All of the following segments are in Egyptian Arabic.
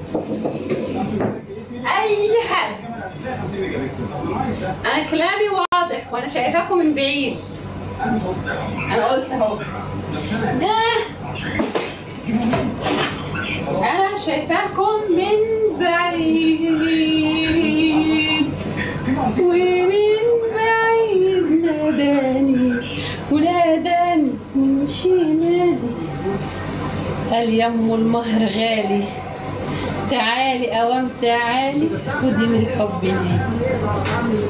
اي حد انا كلامي واضح وانا شايفاكم من بعيد انا قلت اهو آه. انا شايفاكم من بعيد ومن بعيد ناداني وناداني من شمالي قال يم المهر غالي تعالي اوام تعالي خدي من الحب نادي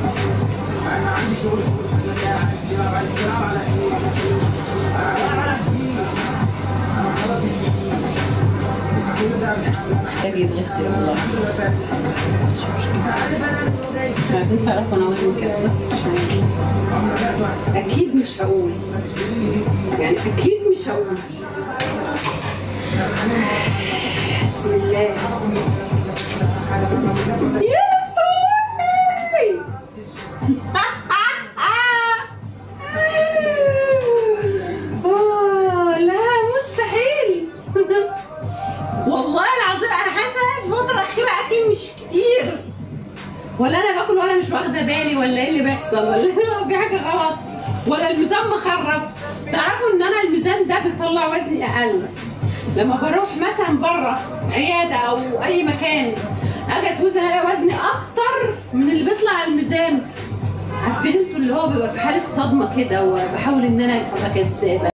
محتاج يتغسل والله مش مشكلة عايزين تعرفوا انا وزني كام صح؟ عشان- اكيد مش هقول يعني اكيد مش هقول بسم الله يوهوي! آه، لا مستحيل والله العظيم انا حاسه في الفتره الاخيره اكلي مش كتير ولا انا باكل ولا مش واخده بالي ولا ايه اللي بيحصل ولا في حاجه غلط ولا الميزان مخرب تعرفوا ان انا الميزان ده بيطلع وزني اقل لما بروح مثلا بره عياده او اي مكان اجي اتوزن الاقي وزني اكتر من اللي بيطلع على الميزان عارفين انتوا اللي هو بيبقى في حاله صدمه كده وبحاول ان انا ابقى كذابه